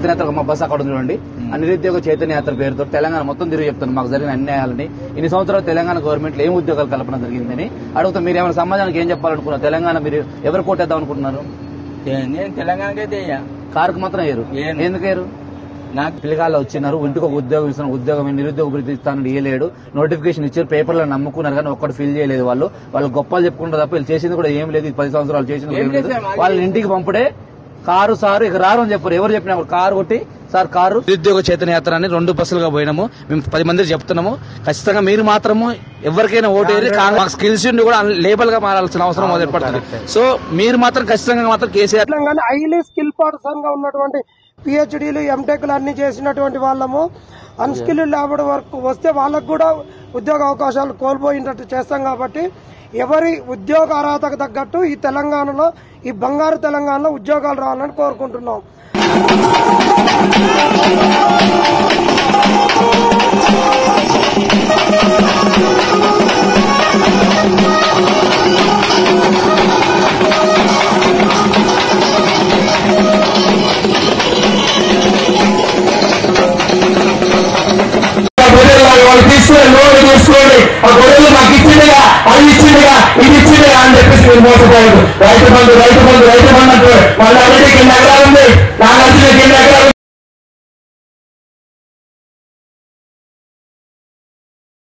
చైతన్య యాత్ర మా బస్ అక్కడ ఉంది చూడండి ఆ నిరుద్యోగ చైతన్య యాత్ర పేరుతో తెలంగాణ మొత్తం తిరిగి చెప్తాను మాకు జరిగిన అన్యాయాలని ఇన్ని సంవత్సరాలు తెలంగాణ గవర్నమెంట్ ఏం ఉద్యోగాలు కల్పన జరిగిందని అడుగుతా మీరు ఏమైనా సమాజానికి ఏం చెప్పాలనుకున్నారు తెలంగాణ మీరు ఎవరు కోటేద్దాం అనుకుంటున్నారు ఏ- నేను తెలంగాణకైతే ఇయ్య. కారుకు మాత్రం వేయరు ఏను. ఎందుకు వేయరు నాకు పిల్లగాళ్ళు వచ్చినారు ఇంటికి ఒక ఉద్యోగం ఇస్తున్నారు ఉద్యోగం నిరుద్యోగ భృతి ఇస్తానని ఇయ్యలేడు నోటిఫికేషన్ ఇచ్చారు పేపర్లో నమ్ముకున్నారు కానీ ఒక్కటి ఫిల్ చేయలేదు వాళ్ళు వాళ్ళు గొప్పలు చెప్పుకుంటారు తప్ప వీళ్ళు చేసింది కూడా ఏం లేదు ఈ పది సంవత్సరాలు చేసింది కూడా ఏం ఏం లేదు చేశాం? వాళ్ళ ఇంటికి పంపుడే కారు సారు ఇక రారు అని చెప్పారు ఎవరు చెప్పినా కూడా కారు కొట్టి సార్ కారు నిరుద్యోగ చైతన్య యాత్ర అని రెండు బస్సులుగా పోయినాము మేము పది మంది చెప్తున్నాము ఖచ్చితంగా మీరు మాత్రము ఎవరికైనా ఓటు వేయాలి కానీ మాకు స్కిల్స్ ఉండి కూడా లేబల్ గా మారాల్సిన అవసరం ఏర్పడుతుంది సో మీరు మాత్రం ఖచ్చితంగా మాత్రం KCR Telangana highly skill person గా ఉన్నటువంటి పిహెచ్డీలు ఎంటెక్లు అన్ని చేసినటువంటి వాళ్ళము అన్స్కిల్ లేబర్ వర్క్ వస్తే వాళ్ళకు కూడా ఉద్యోగ అవకాశాలు కోల్పోయినట్టు చేస్తాం కాబట్టి ఎవరి ఉద్యోగ అర్హతకు తగ్గట్టు ఈ తెలంగాణలో ఈ బంగారు తెలంగాణలో ఉద్యోగాలు రావాలని కోరుకుంటున్నాం గొర్రెలు వాళ్ళు తీసుకుని లోన్ తీసుకోండి ఆ గొర్రెలు మాకు ఇచ్చిందిగా అది ఇచ్చిందిగా ఇది ఇచ్చిందిగా అని చెప్పేసి మీరు మోసపోయారు రైతు బంధు రైతు బంధు రైతు బంధు అంటారు మళ్ళీ అన్నిటికీ ఎన్ని ఎకరాలు ఉంది నాగార్జునకి ఎన్ని ఎకరాలు